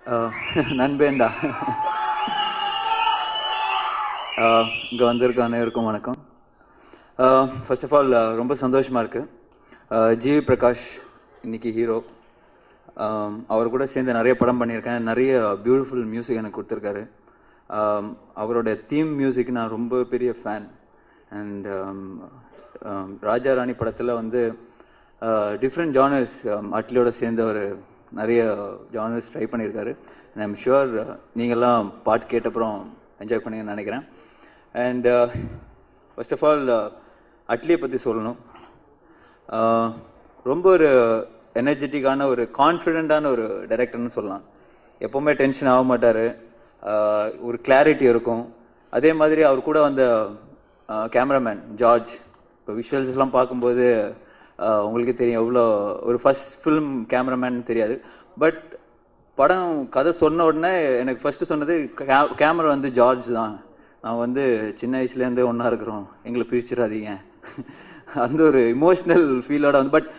நண்பேண்டா இங்கே வந்திருக்க அனைவருக்கும் வணக்கம் ஃபர்ஸ்ட் ஆஃப் ஆல் ரொம்ப சந்தோஷமா இருக்கு ஜிவி பிரகாஷ் இன்னைக்கு ஹீரோ அவர் கூட சேர்ந்து நிறைய படம் பண்ணியிருக்கேன் நிறைய பியூட்டிஃபுல் மியூசிக் எனக்கு கொடுத்துருக்காரு Um, அவரோட தீம் மியூசிக் நான் ரொம்ப பெரிய ஃபேன் அண்ட் ராஜா ராணி படத்தில் வந்து டிஃப்ரெண்ட் ஜானர்ஸ் அட்லியோட சேர்ந்து அவர் நிறைய ஜானர்ஸ் ட்ரை பண்ணியிருக்காரு அண்ட் ஐம் ஷுவர் நீங்கள்லாம் பாட்டு கேட்டப்புறம் என்ஜாய் பண்ணுங்கன்னு நினைக்கிறேன் அண்ட் ஃபர்ஸ்ட் ஆஃப் ஆல் அட்லியை பற்றி சொல்லணும் ஆஹ் ரொம்ப ஒரு எனர்ஜெட்டிக்கான ஒரு கான்ஃபிடென்ட்டான ஒரு டைரக்டர்னு சொல்லலாம் எப்பவுமே டென்ஷன் ஆக மாட்டார் ஒரு கிளாரிட்டி இருக்கும் அதே மாதிரி அவர் கூட வந்த கேமராமேன் ஜார்ஜ் இப்போ விஷுவல்ஸ் எல்லாம் பார்க்கும்போது ஆஹ் உங்களுக்கே தெரியும் எவ்வளோ ஒரு ஃபர்ஸ்ட் ஃபிலிம் கேமராமேன் தெரியாது பட் படம் கதை சொன்ன உடனே எனக்கு ஃபர்ஸ்ட் சொன்னது கேமரா வந்து ஜார்ஜ் தான் நான் வந்து சின்ன வயசுலேருந்தே ஒன்றா இருக்கிறோம் எங்களை பிரிச்சிடாதீங்க அந்த ஒரு இமோஷனல் ஃபீலோட வந்து பட்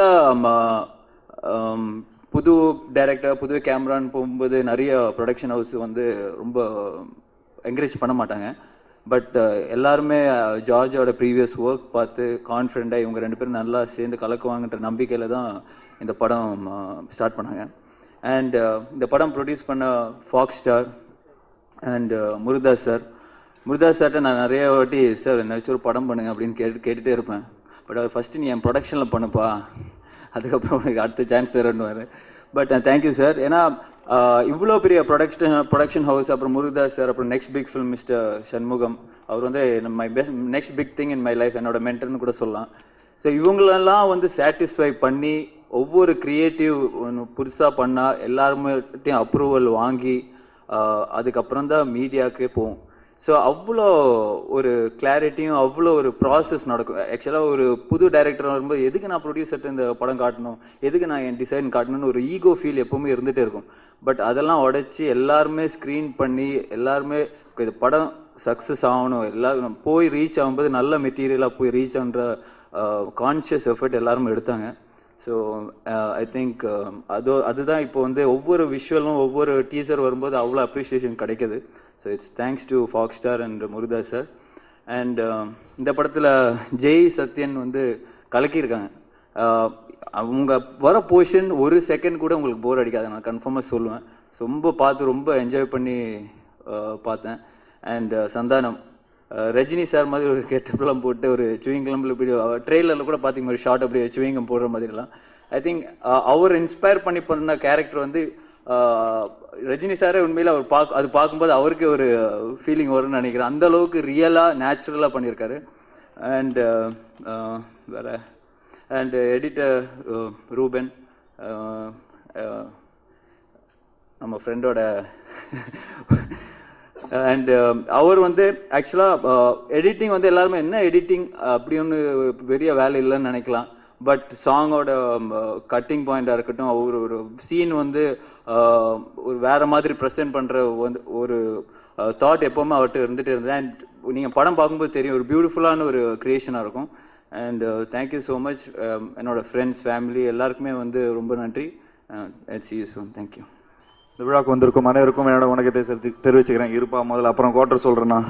யூஸ்வலாக புது டைரக்டர் புது கேமரான்னு போகும்போது நிறைய ப்ரொடக்ஷன் ஹவுஸ் வந்து ரொம்ப என்கரேஜ் பண்ண மாட்டாங்க பட் எல்லாருமே ஜார்ஜோட ப்ரீவியஸ் ஒர்க் பார்த்து கான்ஃபிடென்ட்டாக இவங்க ரெண்டு பேரும் நல்லா சேர்ந்து கலக்குவாங்கன்ற நம்பிக்கையில் தான் இந்த படம் ஸ்டார்ட் பண்ணாங்க அண்ட் இந்த படம் ப்ரொடியூஸ் பண்ண Fox Star and Murugadoss sir Murugadoss சார்ட்ட நான் நிறைய வாட்டி சார் என்ன வச்சு ஒரு படம் பண்ணுங்க அப்படின்னு கேட்டு கேட்டுட்டே இருப்பேன் பட் அவர் ஃபர்ஸ்ட் நீ என் ப்ரொடக்ஷனில் பண்ணுப்பா அதுக்கப்புறம் உனக்கு அடுத்த சான்ஸ் தரேன்னு பட் தேங்க்யூ சார் ஏன்னா இவ்வளோ பெரிய ப்ரொடக்ஷன் ப்ரொடக்ஷன் ஹவுஸ் அப்புறம் முருகதாஸ் சார் அப்புறம் next big film mister Shanmugam அவர் வந்து my best next big thing in my life என்னோட மென்டர்னு கூட சொல்லலாம் ஸோ இவங்களெல்லாம் வந்து சாட்டிஸ்ஃபை பண்ணி ஒவ்வொரு கிரியேட்டிவ் ஒன்று புதுசாக பண்ணால் எல்லாருமேட்டையும் அப்ரூவல் வாங்கி அதுக்கப்புறம் தான் மீடியாவுக்கே போகும் ஸோ அவ்வளோ ஒரு கிளாரிட்டியும் அவ்வளோ ஒரு ப்ராசஸ் நடக்கும் ஆக்சுவலாக ஒரு புது டைரக்டர் வரும்போது எதுக்கு நான் ப்ரொடியூசர்ட்ட இந்த படம் காட்டணும் எதுக்கு நான் என் டிசைன் காட்டணும்னு ஒரு ஈகோ ஃபீல் எப்பவுமே இருந்துகிட்டே இருக்கும் பட் அதெல்லாம் உடைச்சி எல்லாருமே ஸ்க்ரீன் பண்ணி எல்லாருமே இது படம் சக்ஸஸ் ஆகணும் எல்லாரும் போய் ரீச் ஆகும்போது நல்ல மெட்டீரியலாக போய் ரீச் ஆகுன்ற கான்ஷியஸ் எஃபர்ட் எல்லாரும் எடுத்தாங்க ஸோ ஐ திங்க் அது அதுதான் இப்போ வந்து ஒவ்வொரு விஷுவலும் ஒவ்வொரு டீசர் வரும்போது அவ்வளோ அப்ரிசியேஷன் கிடைக்குது so it's thanks to Fox Star and Murugadoss sir and இந்த படத்தில் ஜெய் சத்யன் வந்து கலக்கியிருக்காங்க அவங்க வர போர்ஷன் ஒரு செகண்ட் கூட உங்களுக்கு போர் அடிக்காது நான் கன்ஃபார்மாக சொல்லுவேன் ரொம்ப பார்த்து ரொம்ப என்ஜாய் பண்ணி பார்த்தேன் அண்ட் சந்தானம் ரஜினி சார் மாதிரி ஒரு கெட்டப்லாம் போட்டு ஒரு சுவிங்கம்ல இப்படி ட்ரெயிலரில் கூட பார்த்தீங்க ஒரு ஷார்ட் அப்படி சுவிங்கம் போடுற மாதிரிலாம் ஐ திங்க் அவர் இன்ஸ்பயர் பண்ணி பண்ண கேரக்டர் வந்து ரஜினி சாரே உண்மையில அவர் பார்க்க அது பார்க்கும்போது அவருக்கு ஒரு ஃபீலிங் வரும்னு நினைக்கிறேன் அந்த அளவுக்கு ரியலா நேச்சுரலா பண்ணியிருக்காரு அண்ட் வேற அண்ட் எடிட்டர் ரூபன் நம்ம ஃப்ரெண்டோட அண்ட் அவர் வந்து ஆக்சுவலா எடிட்டிங் வந்து எல்லாருமே என்ன எடிட்டிங் அப்படி ஒன்று பெரிய வேலை இல்லைன்னு நினைக்கலாம் பட் சாங்கோட கட்டிங் பாயிண்டா இருக்கட்டும் அவர் ஒரு சீன் வந்து ஒரு வேற மாதிரி ப்ரெசென்ட் பண்ற வந்து ஒரு தாட் எப்பவுமே அவர்கிட்ட இருந்துட்டு இருந்தது அண்ட் நீங்க படம் பார்க்கும்போது தெரியும் ஒரு பியூட்டிஃபுல்லான ஒரு கிரியேஷனா இருக்கும் அண்ட் தேங்க்யூ ஸோ மச் என்னோட ஃப்ரெண்ட்ஸ் ஃபேமிலி எல்லாருக்குமே வந்து ரொம்ப நன்றி சி யூ சோன் தேங்க்யூ இந்த விழாக்கு வந்திருக்கும் அனைவருக்கும் என்னோட வணக்கத்தை தெரிவிச்சுக்கிறேன் இருப்பா முதல்ல அப்புறம் குவார்டர் சொல்றேன்னா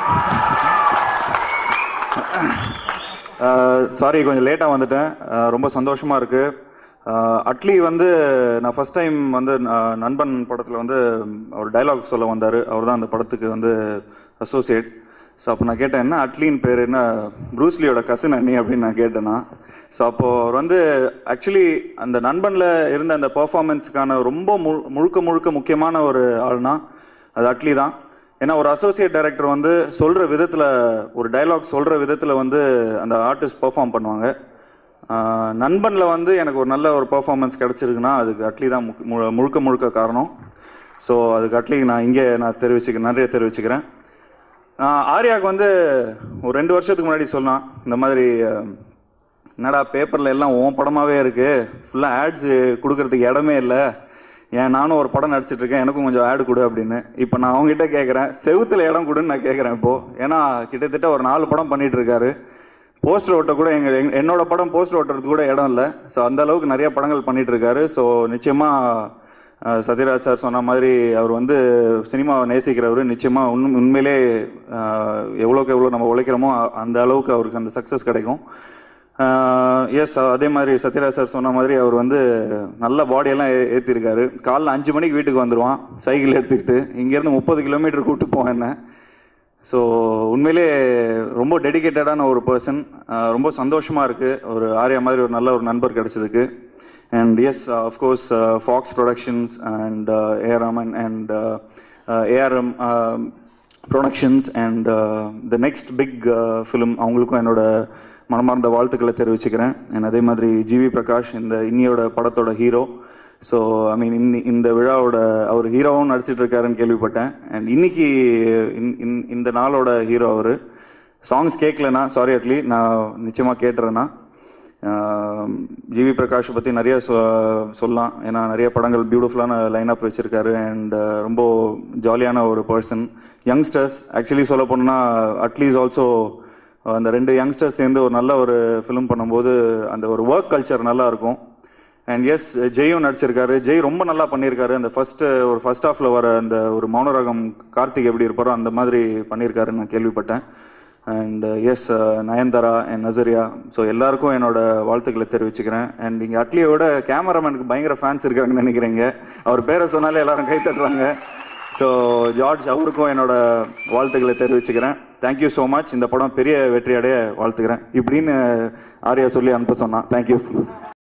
சாரி கொஞ்சம் லேட்டாக வந்துட்டேன் ரொம்ப சந்தோஷமா இருக்கு அட்லி வந்து நான் ஃபர்ஸ்ட் டைம் வந்து நண்பன் படத்தில் வந்து ஒரு டைலாக் சொல்ல வந்தார் அவர் தான் அந்த படத்துக்கு வந்து அசோசியேட் ஸோ அப்போ நான் கேட்டேன் என்ன அட்லின்னு பேர் என்ன ப்ரூஸ்லியோட கசின் அண்ணி அப்படின்னு நான் கேட்டேன்னா ஸோ அப்போ அவர் வந்து ஆக்சுவலி அந்த நண்பனில் இருந்த அந்த பர்ஃபார்மன்ஸுக்கான ரொம்ப முழுக்க முழுக்க முக்கியமான ஒரு ஆள்னா அது அட்லி தான் ஏன்னா ஒரு அசோசியேட் டைரக்டர் வந்து சொல்ற விதத்துல ஒரு டைலாக் சொல்ற விதத்துல வந்து அந்த ஆர்டிஸ்ட் பெர்ஃபார்ம் பண்ணுவாங்க நண்பன்ல வந்து எனக்கு ஒரு நல்ல ஒரு பெர்ஃபார்மன்ஸ் கிடைச்சிருக்குன்னா அதுக்கு அட்லி தான் முழுக்க முழுக்க காரணம் ஸோ அதுக்கு அட்லி நான் இங்கே நான் தெரிவிச்சுக்கிறேன் நிறைய தெரிவிச்சுக்கிறேன் ஆர்யாவுக்கு வந்து ஒரு ரெண்டு வருஷத்துக்கு முன்னாடி சொன்னான் இந்த மாதிரி என்னடா பேப்பர்ல எல்லாம் உன் படமாவே இருக்கு ஃபுல்லா ஆட்ஸ் கொடுக்கறதுக்கு இடமே இல்லை ஏன் நானும் ஒரு படம் நடிச்சிட்டு இருக்கேன் எனக்கும் கொஞ்சம் ஆடு கொடு அப்படின்னு இப்போ நான் அவங்ககிட்ட கேட்குறேன் செவுத்துல இடம் கொடுன்னு நான் கேட்குறேன் இப்போ ஏன்னா கிட்டத்தட்ட ஒரு நாலு படம் பண்ணிட்டு இருக்காரு போஸ்டர் ஓட்ட கூட எங்க என்னோட படம் போஸ்டர் ஓட்டுறதுக்கு கூட இடம் இல்லை ஸோ அந்த அளவுக்கு நிறைய படங்கள் பண்ணிட்டு இருக்காரு ஸோ நிச்சயமா அஹ் சத்யராஜ் சார் சொன்ன மாதிரி அவர் வந்து சினிமாவை நேசிக்கிறவர் நிச்சயமா உண்மை உண்மையிலே அஹ், எவ்வளவுக்கு எவ்வளோ நம்ம உழைக்கிறோமோ அ- அந்த அளவுக்கு அவருக்கு அந்த சக்ஸஸ் கிடைக்கும் எஸ் அதே மாதிரி சத்யராஜ் சார் சொன்ன மாதிரி அவர் வந்து நல்ல பாடியெல்லாம் ஏ- ஏத்திருக்காரு காலைல அஞ்சு மணிக்கு வீட்டுக்கு வந்துருவான் சைக்கிள் எடுத்துக்கிட்டு இங்கேருந்து முப்பது கிலோமீட்டர் கூட்டு போவேன் என்ன ஸோ உண்மையிலே ரொம்ப டெடிகேட்டடான ஒரு பர்சன் ரொம்ப சந்தோஷமா இருக்கு ஒரு ஆர்யா மாதிரி ஒரு நல்ல ஒரு நண்பர் கிடைச்சதுக்கு and yes of course Fox productions and AR Rahman and ARM productions and the next big film அவங்களுக்கும் என்னோட மனமார்ந்த வாழ்த்துக்களை தெரிவிச்சுக்கிறேன் and அதே மாதிரி ஜிவி பிரகாஷ் இந்த இன்னியோட படத்தோட ஹீரோ ஸோ ஐ மீன் இன்னி இந்த விழாவோட அவர் ஹீரோவும் நடிச்சிட்டு இருக்காருன்னு கேள்விப்பட்டேன் அண்ட் இன்னைக்கு இந்த- இந்த- இந்த நாளோட ஹீரோ அவர் சாங்ஸ் கேட்கலனா சாரி அட்லி நான் நிச்சயமா கேட்டுறேன்னா ஜிவி பிரகாஷ் பத்தி நிறைய சொ- சொல்லலாம் ஏன்னா நிறைய படங்கள் பியூட்டிஃபுல்லான லைன் அப் வச்சிருக்காரு அண்ட் ரொம்ப ஜாலியான ஒரு பர்சன் யங்ஸ்டர்ஸ் ஆக்சுவலி சொல்ல போனா அட்லீஸ் ஆல்சோ அந்த ரெண்டு யங்ஸ்டர்ஸ் சேர்ந்து ஒரு நல்ல ஒரு ஃபிலிம் பண்ணும்போது அந்த ஒரு ஒர்க் கல்ச்சர் நல்லா இருக்கும் அண்ட் எஸ் ஜெயும் நடிச்சிருக்காரு ஜெய் ரொம்ப நல்லா பண்ணியிருக்காரு அந்த ஃபர்ஸ்ட் ஒரு ஃபர்ஸ்ட் ஹாஃப்ல வர அந்த ஒரு மௌனராகம் கார்த்திக் எப்படி இருப்பாரோ அந்த மாதிரி பண்ணியிருக்காருன்னு நான் கேள்விப்பட்டேன் and yes Nayanthara and Nazriya so எல்லாருக்கும் என்னோட வாழ்த்துக்களை தெரிவிச்சுக்கிறேன் அண்ட் இங்க அட்லியோட கேமராமேனுக்கு பயங்கர ஃபேன்ஸ் இருக்காங்கன்னு நினைக்கிறீங்க அவர் பேரை சொன்னாலே எல்லாரும் கை தட்டுறாங்க ஸோ ஜார்ஜ் அவருக்கும் என்னோட வாழ்த்துக்களை தெரிவிச்சுக்கிறேன் தேங்க்யூ ஸோ மச் இந்த படம் பெரிய வெற்றி அடைய வாழ்த்துக்கிறேன் இப்படின்னு ஆர்யா சொல்லி அனுப்ப சொன்னான் தேங்க்யூ